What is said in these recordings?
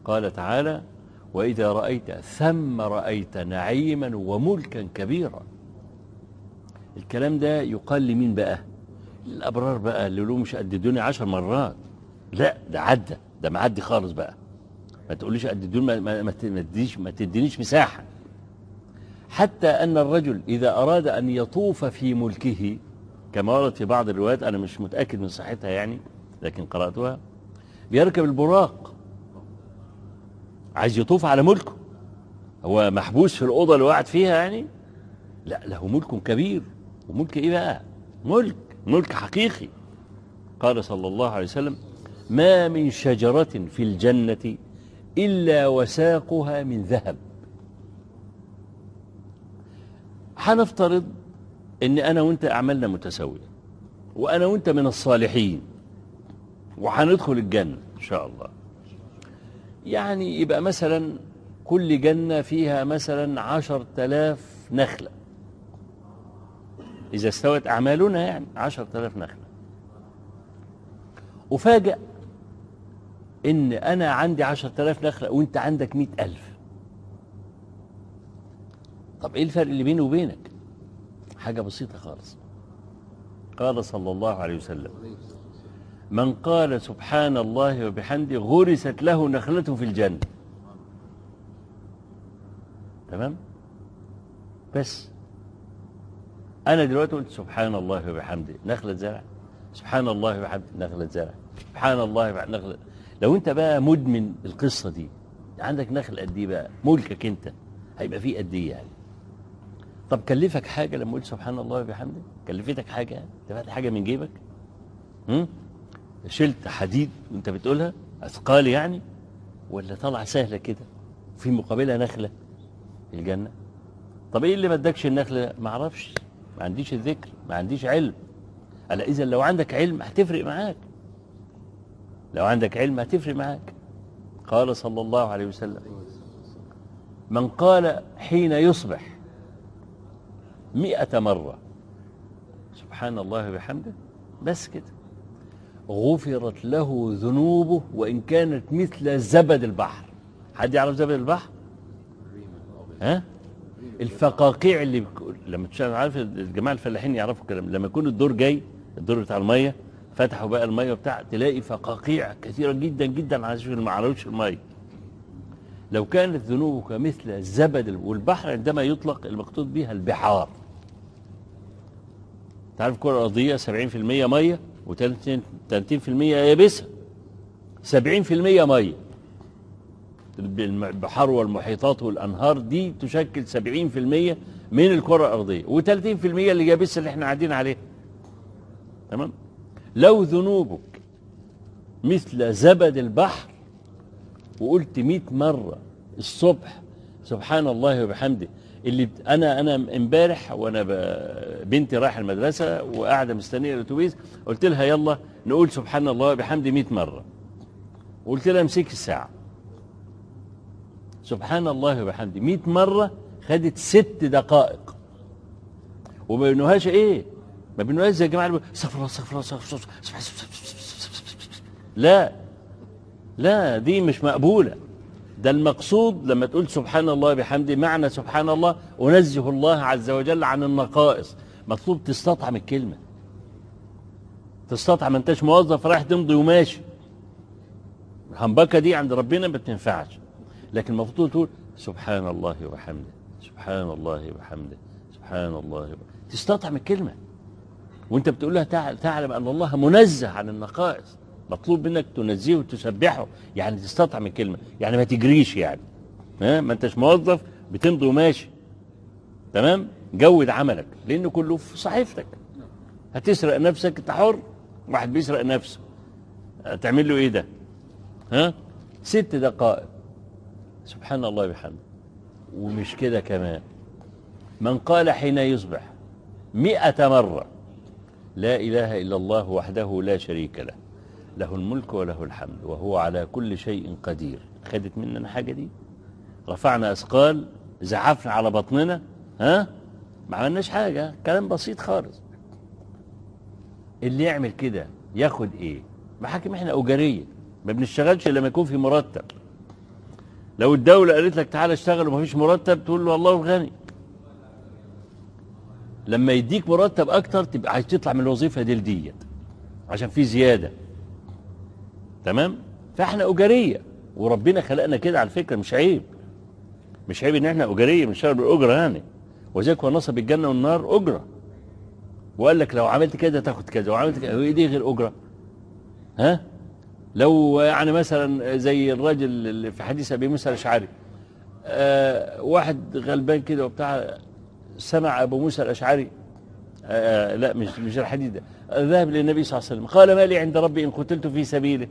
قال تعالى وإذا رأيت ثم رأيت نعيما وملكا كبيرا الكلام ده يقال لمين بقى الأبرار بقى اللي له مش قد الدنيا عشر مرات لا ده عدى ده معدي خالص بقى ما تقوليش قد الدنيا ما, ما, ما, تديش ما تدينيش مساحة حتى أن الرجل إذا أراد أن يطوف في ملكه كما ورد في بعض الروايات أنا مش متأكد من صحتها يعني لكن قرأتها بيركب البراق عايز يطوف على ملكه هو محبوس في الأوضة اللي قاعد فيها يعني لا له ملك كبير وملك إيه بقى ملك ملك حقيقي قال صلى الله عليه وسلم ما من شجرة في الجنة إلا وساقها من ذهب هنفترض ان انا وانت اعمالنا متساويه وانا وانت من الصالحين وهندخل الجنه ان شاء الله يعني يبقى مثلا كل جنه فيها مثلا عشر تلاف نخله اذا استوت اعمالنا يعني عشر تلاف نخله وفاجأ ان انا عندي عشر تلاف نخله وانت عندك مئة الف طب ايه الفرق اللي بيني وبينك حاجة بسيطة خالص قال صلى الله عليه وسلم من قال سبحان الله وبحمده غرست له نخلة في الجنة تمام بس أنا دلوقتي قلت سبحان الله وبحمده نخلة زرع سبحان الله وبحمده نخلة زرع سبحان الله وبحمده نخلة لو أنت بقى مدمن القصة دي عندك نخل قد إيه بقى ملكك أنت هيبقى فيه قد إيه يعني طب كلفك حاجة لما قلت سبحان الله وبحمده كلفتك حاجة دفعت حاجة من جيبك هم؟ شلت حديد وانت بتقولها أثقال يعني ولا طلع سهلة كده في مقابلها نخلة في الجنة طب ايه اللي ما ادكش النخلة ما اعرفش ما عنديش الذكر ما عنديش علم ألا إذا لو عندك علم هتفرق معاك لو عندك علم هتفرق معاك قال صلى الله عليه وسلم من قال حين يصبح مئة مرة سبحان الله وبحمده بس كده غفرت له ذنوبه وإن كانت مثل زبد البحر حد يعرف زبد البحر ها الفقاقيع اللي بك... لما تشاهد عارف الجماعة الفلاحين يعرفوا الكلام لما يكون الدور جاي الدور بتاع المية فتحوا بقى المية بتاع تلاقي فقاقيع كثيرة جدا جدا عشان ما عرفوش المية لو كانت ذنوبك مثل الزبد والبحر عندما يطلق المقصود بها البحار تعرف الكرة الأرضية 70% مية و30% يابسة 70% مية البحار والمحيطات والأنهار دي تشكل 70% من الكرة الأرضية و30% اللي يابسة اللي احنا قاعدين عليها تمام لو ذنوبك مثل زبد البحر وقلت 100 مرة الصبح سبحان الله وبحمده اللي بت... انا انا امبارح وانا ب... بنتي رايحه المدرسه وقاعده مستنيه الاتوبيس قلت لها يلا نقول سبحان الله وبحمده 100 مره وقلت لها امسكي الساعه سبحان الله وبحمده 100 مره خدت ست دقائق وما بينوهاش ايه ما بينوهاش زي الجماعه اللي استغفر الله استغفر الله استغفر الله لا لا دي مش مقبوله ده المقصود لما تقول سبحان الله بحمده معنى سبحان الله أنزه الله عز وجل عن النقائص مطلوب تستطعم الكلمة تستطعم انتش موظف رايح تمضي وماشي الهمبكة دي عند ربنا ما بتنفعش لكن المفروض تقول سبحان الله وبحمده سبحان الله وبحمده سبحان الله وبحمده. تستطعم الكلمة وانت بتقول لها تعلم أن الله منزه عن النقائص مطلوب منك تنزيه وتسبحه يعني تستطعم الكلمة يعني ما تجريش يعني ها ما انتش موظف بتمضي وماشي تمام جود عملك لأنه كله في صحيفتك هتسرق نفسك انت حر واحد بيسرق نفسه تعمل له ايه ده ها ست دقائق سبحان الله بحمده ومش كده كمان من قال حين يصبح مئة مرة لا إله إلا الله وحده لا شريك له له الملك وله الحمد وهو على كل شيء قدير خدت مننا حاجة دي رفعنا أثقال زعفنا على بطننا ها ما عملناش حاجة كلام بسيط خالص اللي يعمل كده ياخد ايه محاكم احنا أجرية ما بنشتغلش لما يكون في مرتب لو الدولة قالت لك تعالى اشتغل ومفيش مرتب تقول له الله الغني لما يديك مرتب اكتر تبقى عايز تطلع من الوظيفة دي لديت عشان في زيادة تمام فاحنا اجارية وربنا خلقنا كده على فكرة مش عيب مش عيب ان احنا اجارية بنشتغل بالاجرة يعني وذلك هو نصب الجنة والنار اجرة وقال لك لو عملت كده تاخد كذا وعملت كده هو ايه دي غير اجرة ها لو يعني مثلا زي الراجل اللي في حديث ابي موسى الاشعري آه واحد غلبان كده وبتاع سمع ابو موسى الاشعري آه لا مش مش الحديث ده ذهب للنبي صلى الله عليه وسلم قال ما لي عند ربي ان قتلت في سبيله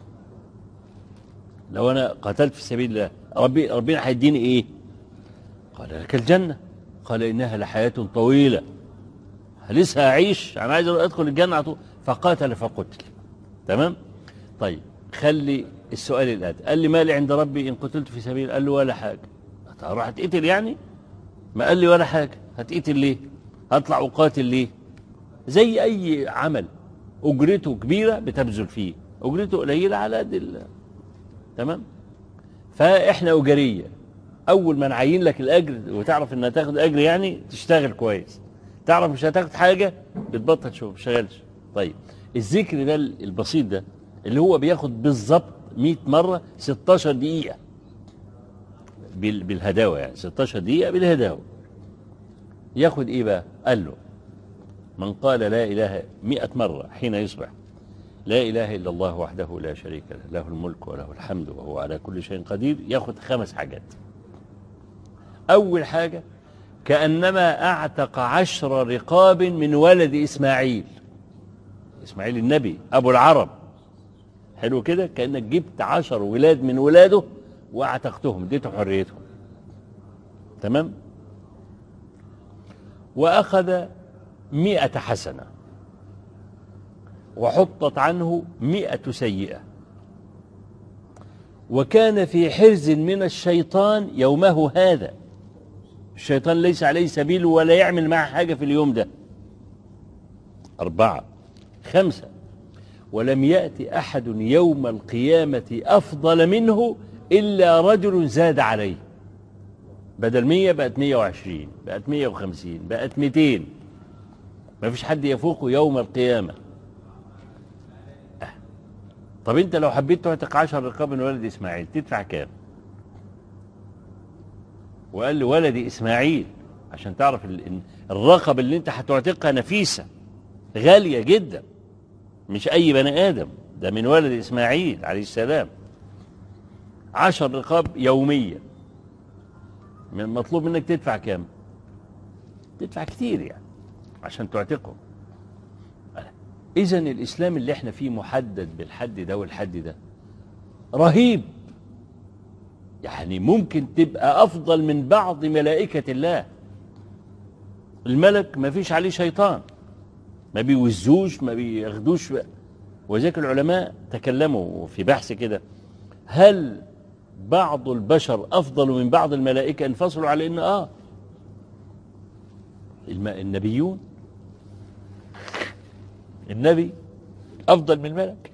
لو انا قتلت في سبيل الله ربي ربنا هيديني ايه قال لك الجنه قال انها لحياه طويله لسه هعيش انا عايز ادخل الجنه على طول فقاتل فقتل تمام طيب خلي السؤال الآتي قال لي مالي عند ربي إن قتلت في سبيل قال له ولا حاجة راح هتقتل يعني ما قال لي ولا حاجة هتقتل ليه هطلع أقاتل ليه زي أي عمل أجرته كبيرة بتبذل فيه أجرته قليلة على قد ال- تمام فإحنا أجرية أول ما نعين لك الأجر وتعرف إنها تاخد أجر يعني تشتغل كويس تعرف مش هتاخد حاجة بتبطل شغل مش شغالش طيب الذكر ده البسيط ده اللي هو بياخد بالظبط 100 مرة 16 دقيقة بال- بالهداوة يعني 16 دقيقة بالهداوة ياخد ايه بقى قال له من قال لا إله 100 مرة حين يصبح لا إله إلا الله وحده لا شريك له له الملك وله الحمد وهو على كل شيء قدير ياخد خمس حاجات أول حاجة كأنما أعتق عشر رقاب من ولد إسماعيل إسماعيل النبي أبو العرب حلو كده كأنك جبت عشر ولاد من ولاده واعتقتهم اديتهم حريتهم تمام وأخذ مئة حسنة وحطت عنه مئة سيئة وكان في حرز من الشيطان يومه هذا الشيطان ليس عليه سبيل ولا يعمل معه حاجة في اليوم ده أربعة خمسة ولم يأتي أحد يوم القيامة أفضل منه إلا رجل زاد عليه بدل مية بقت مية وعشرين بقت مية وخمسين بقت ميتين ما فيش حد يفوقه يوم القيامة أه. طب انت لو حبيت تعتق عشر رقاب من ولد إسماعيل تدفع كام وقال له ولدي إسماعيل عشان تعرف ال- إن الرقب اللي انت هتعتقها نفيسة غالية جدا مش أي بني آدم ده من ولد إسماعيل عليه السلام عشر رقاب يوميا من مطلوب منك تدفع كام تدفع كتير يعني عشان تعتقهم إذا الإسلام اللي احنا فيه محدد بالحد ده والحد ده رهيب يعني ممكن تبقى أفضل من بعض ملائكة الله الملك ما فيش عليه شيطان ما بيوزوش ما بياخدوش وذلك العلماء تكلموا في بحث كده هل بعض البشر أفضل من بعض الملائكة انفصلوا على إن آه الم- النبيون النبي أفضل من الملك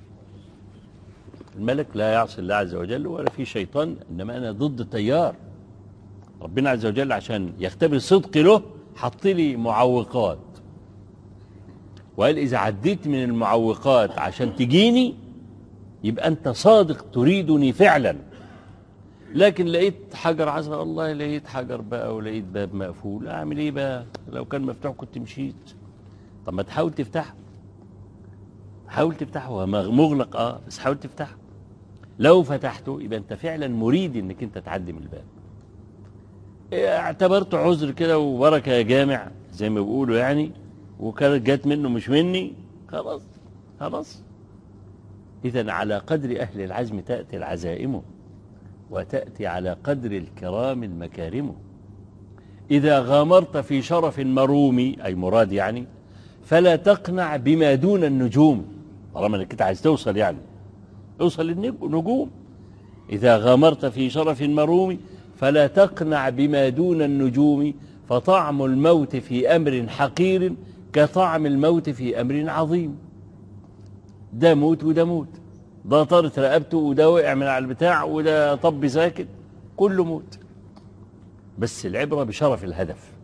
الملك لا يعصي الله عز وجل ولا في شيطان إنما أنا ضد التيار ربنا عز وجل عشان يختبر صدقي له حط لي معوقات وقال إذا عديت من المعوقات عشان تجيني يبقى أنت صادق تريدني فعلا لكن لقيت حجر عزرا والله لقيت حجر بقى ولقيت باب مقفول أعمل إيه بقى لو كان مفتوح كنت مشيت طب ما تحاول تفتحه حاول تفتحه هو مغ- مغلق اه بس حاول تفتحه لو فتحته يبقى انت فعلا مريد انك انت تعدي من الباب اعتبرته عذر كده وبركه يا جامع زي ما بيقولوا يعني وكانت جت منه مش مني خلاص خلاص اذا على قدر اهل العزم تاتي العزائم وتاتي على قدر الكرام المكارم اذا غامرت في شرف مروم اي مراد يعني فلا تقنع بما دون النجوم طالما انك انت عايز توصل يعني اوصل للنجوم إذا غامرت في شرف مروم فلا تقنع بما دون النجوم فطعم الموت في أمر حقير كطعم الموت في أمر عظيم ده موت وده موت ده طارت رقبته وده وقع من على البتاع وده طب ساكت كله موت بس العبرة بشرف الهدف